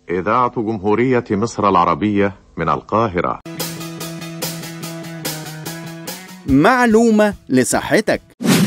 إذاعة جمهورية مصر العربية من القاهرة معلومة لصحتك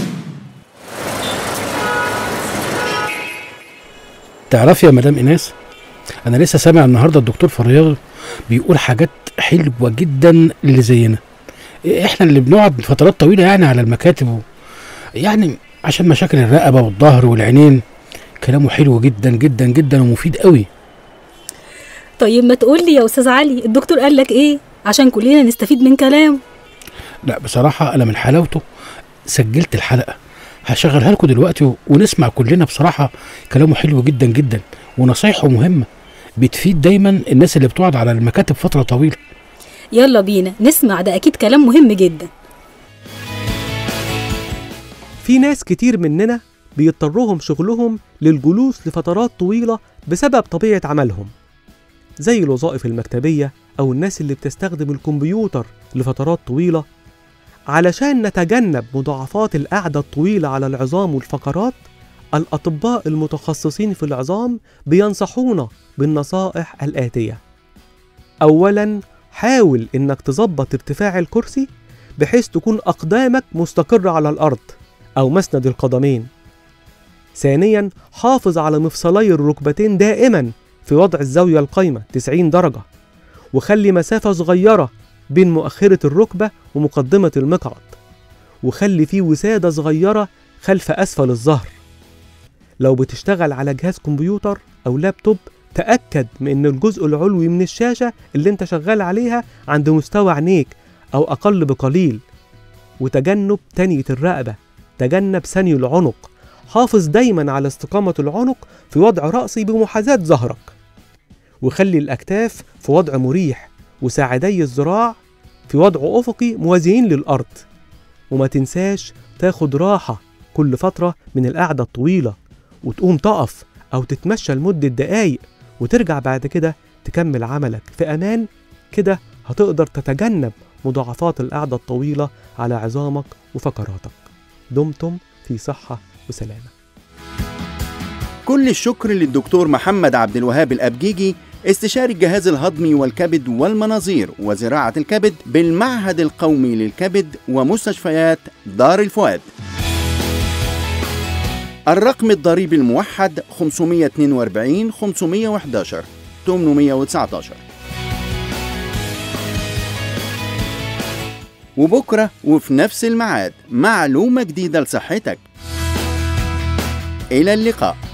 تعرفي يا مدام ايناس انا لسه سامع النهارده الدكتور فرياض بيقول حاجات حلوه جدا للي زينا احنا اللي بنقعد فترات طويله يعني على المكاتب و... يعني عشان مشاكل الرقبه والظهر والعينين كلامه حلو جدا جدا جدا ومفيد قوي طيب ما تقول لي يا استاذ علي الدكتور قال لك ايه عشان كلنا نستفيد من كلامه لا بصراحه انا من حلاوته سجلت الحلقه هشغلها لكم دلوقتي و- ونسمع كلنا بصراحه كلامه حلو جدا جدا ونصايحه مهمه بتفيد دايما الناس اللي بتقعد على المكاتب فتره طويله يلا بينا نسمع ده اكيد كلام مهم جدا في ناس كتير مننا بيضطرهم شغلهم للجلوس لفترات طويلة بسبب طبيعة عملهم زي الوظائف المكتبية أو الناس اللي بتستخدم الكمبيوتر لفترات طويلة علشان نتجنب مضاعفات القعدة الطويلة على العظام والفقرات الأطباء المتخصصين في العظام بينصحونا بالنصائح الآتية أولا حاول إنك تظبط ارتفاع الكرسي بحيث تكون أقدامك مستقرة على الأرض أو مسند القدمين. ثانيا حافظ على مفصلي الركبتين دائما في وضع الزاوية القايمة 90 درجة وخلي مسافة صغيرة بين مؤخرة الركبة ومقدمة المقعد وخلي فيه وسادة صغيرة خلف أسفل الظهر لو بتشتغل على جهاز كمبيوتر أو لابتوب تأكد من إن الجزء العلوي من الشاشة اللي أنت شغال عليها عند مستوى عينيك أو أقل بقليل وتجنب تانية الرقبة تجنب ثني العنق حافظ دايما على استقامة العنق في وضع رأسي بمحاذاة ظهرك وخلي الأكتاف في وضع مريح وساعدي الذراع في وضع أفقي موازيين للأرض وما تنساش تاخد راحة كل فترة من القعدة الطويلة وتقوم تقف أو تتمشى لمدة دقايق وترجع بعد كده تكمل عملك في أمان كده هتقدر تتجنب مضاعفات القعدة الطويلة على عظامك وفقراتك دمتم في صحة وسلامة كل الشكر للدكتور محمد عبد الوهاب الأبجيجي استشاري الجهاز الهضمي والكبد والمناظير وزراعة الكبد بالمعهد القومي للكبد ومستشفيات دار الفؤاد الرقم الضريبي الموحد 542 511 819 وبكرة وفي نفس الميعاد معلومة جديدة لصحتك إلى اللقاء